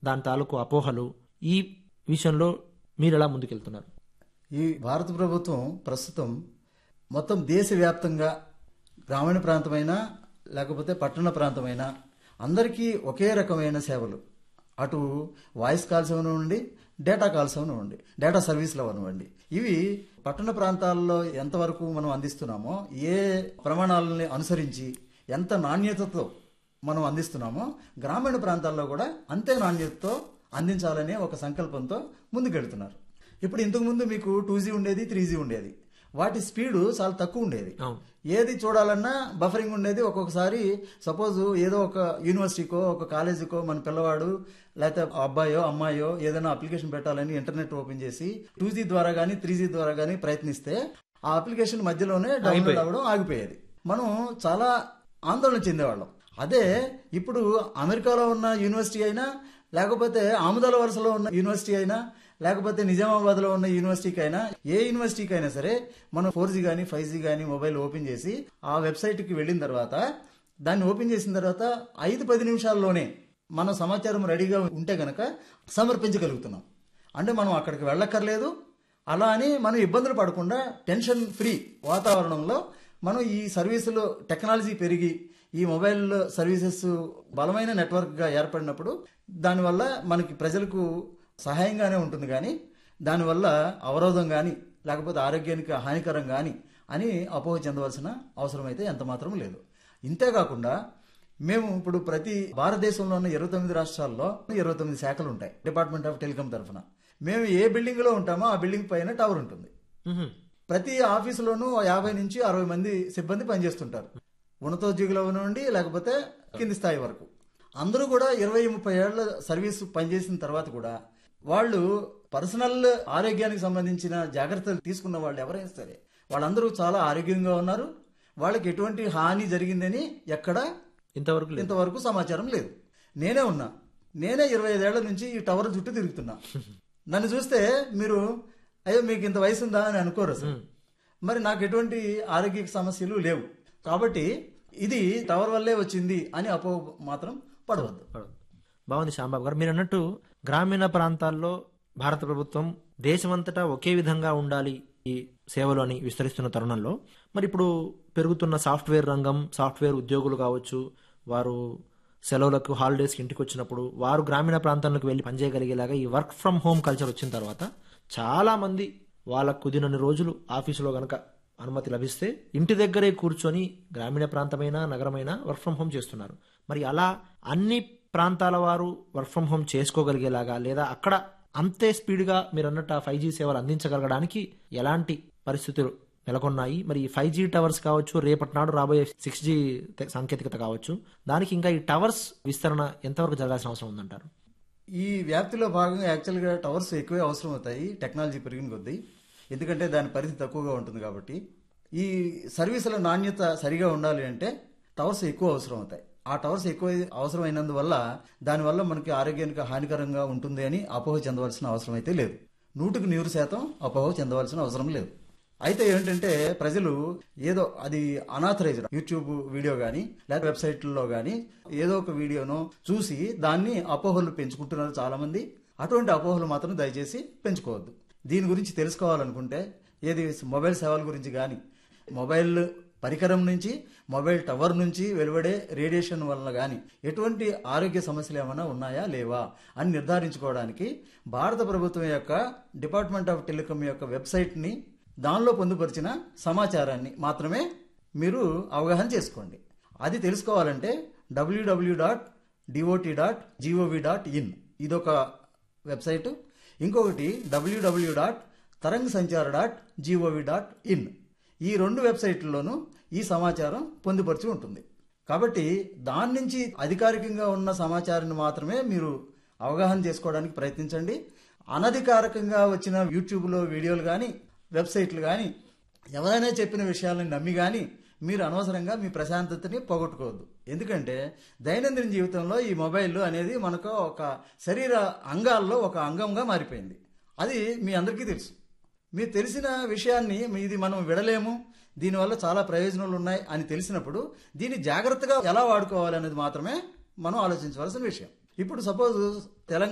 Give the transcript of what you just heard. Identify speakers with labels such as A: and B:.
A: దాని తాలూకు అపోహలు ఈ విషయంలో మీరు ఎలా ముందుకెళ్తున్నారు
B: ఈ భారత ప్రభుత్వం ప్రస్తుతం మొత్తం దేశవ్యాప్తంగా గ్రామీణ ప్రాంతమైనా లేకపోతే పట్టణ ప్రాంతమైనా అందరికీ ఒకే రకమైన సేవలు అటు వాయిస్ కాల్స్ అవనివ్వండి డేటా కాల్స్ అవనివ్వండి డేటా సర్వీసులు అవనివ్వండి ఇవి పట్టణ ప్రాంతాల్లో ఎంతవరకు మనం అందిస్తున్నామో ఏ ప్రమాణాలని అనుసరించి ఎంత నాణ్యతతో మనం అందిస్తున్నామో గ్రామీణ ప్రాంతాల్లో కూడా అంతే నాణ్యతతో అందించాలనే ఒక సంకల్పంతో ముందుకెళ్తున్నారు ఇప్పుడు ఇంతకు ముందు మీకు టూ జీ ఉండేది త్రీ జీ ఉండేది వాటి స్పీడు చాలా తక్కువ ఉండేది
A: అవును
B: ఏది చూడాలన్నా బఫరింగ్ ఉండేది ఒక్కొక్కసారి సపోజ్ ఏదో ఒక యూనివర్సిటీకో ఒక కాలేజీకో మన పిల్లవాడు లేకపోతే అబ్బాయో అమ్మాయో ఏదైనా అప్లికేషన్ పెట్టాలని ఇంటర్నెట్ ఓపెన్ చేసి టూ జీ ద్వారా కానీ త్రీ జీ ద్వారా కానీ ప్రయత్నిస్తే ఆ అప్లికేషన్ మధ్యలోనే డౌన్లోడ్ అవ్వడం ఆగిపోయేది మనం చాలా ఆందోళన చెందేవాళ్ళం అదే ఇప్పుడు అమెరికాలో ఉన్న యూనివర్సిటీ అయినా లేకపోతే ఆముదాల వరుసలో ఉన్న యూనివర్సిటీ అయినా లేకపోతే నిజామాబాద్ లో ఉన్న యూనివర్సిటీకి అయినా ఏ యూనివర్సిటీకి అయినా సరే మనం ఫోర్ జీ కానీ ఫైవ్ జీ కానీ మొబైల్ ఓపెన్ చేసి ఆ వెబ్సైట్ కి వెళ్ళిన తర్వాత దాన్ని ఓపెన్ చేసిన తర్వాత ఐదు పది నిమిషాల్లోనే మన సమాచారం రెడీగా ఉంటే గనక సమర్పించగలుగుతున్నాం అంటే మనం అక్కడికి వెళ్ళక్కర్లేదు అలా అని మనం ఇబ్బందులు పడకుండా టెన్షన్ ఫ్రీ వాతావరణంలో మనం ఈ సర్వీసులు టెక్నాలజీ పెరిగి ఈ మొబైల్ సర్వీసెస్ బలమైన నెట్వర్క్గా ఏర్పడినప్పుడు దానివల్ల మనకి ప్రజలకు సహాయంగానే ఉంటుంది కానీ దానివల్ల అవరోధం కానీ లేకపోతే ఆరోగ్యానికి హానికరం కానీ అని అపోహ చెందవలసిన అవసరం అయితే ఎంత మాత్రం లేదు ఇంతేకాకుండా మేము ఇప్పుడు ప్రతి భారతదేశంలో ఉన్న ఇరవై తొమ్మిది రాష్ట్రాల్లో ఇరవై తొమ్మిది శాఖలు ఉంటాయి డిపార్ట్మెంట్ ఆఫ్ టెలికాం తరఫున మేము ఏ బిల్డింగ్ లో ఉంటామో ఆ బిల్డింగ్ పైన టవర్ ఉంటుంది
A: మ్హూ.
B: ప్రతి ఆఫీసులోనూ యాభై నుంచి అరవై మంది సిబ్బంది పనిచేస్తుంటారు ఉన్నతోద్యోగులు అవనివ్వండి లేకపోతే కింది స్థాయి వరకు అందరూ కూడా ఇరవై ముప్పై ఏళ్ల సర్వీస్ పనిచేసిన తర్వాత కూడా వాళ్ళు పర్సనల్ ఆరోగ్యానికి సంబంధించిన జాగ్రత్తలు తీసుకున్న వాళ్ళు ఎవరైనా సరే వాళ్ళందరూ చాలా ఆరోగ్యంగా ఉన్నారు వాళ్ళకి ఎటువంటి హాని జరిగిందని ఎక్కడ
A: ఇంతవరకు లేదు
B: ఇంతవరకు సమాచారం లేదు నేనే ఉన్నా నేనే ఇరవై ఐదేళ్ల నుంచి ఈ టవర్ చుట్టూ తిరుగుతున్నా నన్ను చూస్తే మీరు అయ్యో మీకు ఇంత వయసు ఉందా అని అనుకోరు అసలు మరి నాకు ఎటువంటి ఆరోగ్య సమస్యలు లేవు కాబట్టి ఇది టవర్ వల్లే వచ్చింది అని అపో మాత్రం పడవద్దు
A: పడదు. బాగుంది శ్యాంబాబు గారు మీరు అన్నట్టు గ్రామీణ ప్రాంతాల్లో భారత ప్రభుత్వం దేశమంతటా ఒకే విధంగా ఉండాలి ఈ సేవలు అని విస్తరిస్తున్న తరుణంలో మరి ఇప్పుడు పెరుగుతున్న సాఫ్ట్వేర్ రంగం సాఫ్ట్వేర్ ఉద్యోగులు కావచ్చు వారు సెలవులకు హాలిడేస్కి ఇంటికి వచ్చినప్పుడు వారు గ్రామీణ ప్రాంతాలకు వెళ్ళి పనిచేయగలిగేలాగా ఈ వర్క్ ఫ్రమ్ హోమ్ కల్చర్ వచ్చిన తర్వాత చాలా మంది వాళ్ళకు కుదిరినన్ని రోజులు ఆఫీసులో గనక అనుమతి లభిస్తే ఇంటి దగ్గరే కూర్చొని గ్రామీణ ప్రాంతమైనా నగరమైనా వర్క్ ఫ్రం హోమ్ చేస్తున్నారు మరి అలా అన్ని ప్రాంతాల వారు వర్క్ ఫ్రం హోమ్ చేసుకోగలిగేలాగా లేదా అక్కడ అంతే స్పీడ్గా మీరు అన్నట్టు ఆ ఫైవ్ జీ సేవలు అందించగలగడానికి ఎలాంటి పరిస్థితులు నెలకొన్నాయి మరి ఈ ఫైవ్ జీ టవర్స్ కావచ్చు రేపటి నాడు రాబోయే సిక్స్ జీ సాంకేతికత కావచ్చు దానికి ఇంకా ఈ టవర్స్ విస్తరణ ఎంతవరకు జరగాల్సిన అవసరం ఉందంటారు
B: ఈ వ్యాప్తిలో భాగంగా యాక్చువల్గా టవర్స్ ఎక్కువే అవసరం అవుతాయి టెక్నాలజీ పెరిగిన కొద్దీ ఎందుకంటే దాని పరిధి తక్కువగా ఉంటుంది కాబట్టి ఈ సర్వీసుల నాణ్యత సరిగా ఉండాలి అంటే టవర్స్ ఎక్కువ అవసరం అవుతాయి ఆ టవర్స్ ఎక్కువ అవసరమైనందువల్ల దానివల్ల మనకి ఆరోగ్యానికి హానికరంగా ఉంటుంది అని అపోహ చెందవలసిన అవసరం అయితే లేదు నూటికి నూరు శాతం అపోహ చెందవలసిన అవసరం లేదు అయితే ఏంటంటే ప్రజలు ఏదో అది అనాథరైజ్డ్ యూట్యూబ్ వీడియో కానీ లేదా వెబ్సైట్లలో కానీ ఏదో ఒక వీడియోను చూసి దాన్ని అపోహలు పెంచుకుంటున్నారు చాలా మంది అటువంటి అపోహలు మాత్రం దయచేసి పెంచుకోవద్దు దీని గురించి తెలుసుకోవాలనుకుంటే ఏది మొబైల్ సేవల గురించి కానీ మొబైల్ పరికరం నుంచి మొబైల్ టవర్ నుంచి వెలువడే రేడియేషన్ వల్ల కానీ ఎటువంటి ఆరోగ్య సమస్యలు ఏమైనా ఉన్నాయా లేవా అని నిర్ధారించుకోవడానికి భారత ప్రభుత్వం యొక్క డిపార్ట్మెంట్ ఆఫ్ టెలికాం యొక్క వెబ్సైట్ని దానిలో పొందుపరిచిన సమాచారాన్ని మాత్రమే మీరు అవగాహన చేసుకోండి అది తెలుసుకోవాలంటే WW dot DOT dot G O V dot in ఇదొక వెబ్సైట్ ఇంకొకటి WW dot Tarang Sanchar dot G O V dot in ఈ రెండు వెబ్సైట్లలోనూ ఈ సమాచారం పొందుపరిచి ఉంటుంది కాబట్టి దాని నుంచి అధికారికంగా ఉన్న సమాచారాన్ని మాత్రమే మీరు అవగాహన చేసుకోవడానికి ప్రయత్నించండి అనధికారికంగా వచ్చిన యూట్యూబ్లో వీడియోలు కానీ వెబ్సైట్లు కానీ ఎవరైనా చెప్పిన విషయాలను నమ్మి కానీ మీరు అనవసరంగా మీ ప్రశాంతతని పోగొట్టుకోవద్దు ఎందుకంటే దైనందిన జీవితంలో ఈ మొబైల్ అనేది మనకు ఒక శరీర అంగాల్లో ఒక అంగంగా మారిపోయింది అది మీ అందరికీ తెలుసు మీకు తెలిసిన విషయాన్ని ఇది మనం విడలేము దీనివల్ల చాలా ప్రయోజనాలు ఉన్నాయి అని తెలిసినప్పుడు దీన్ని జాగ్రత్తగా ఎలా వాడుకోవాలి అనేది మాత్రమే మనం ఆలోచించవలసిన విషయం ఇప్పుడు సపోజ్ తెలంగాణ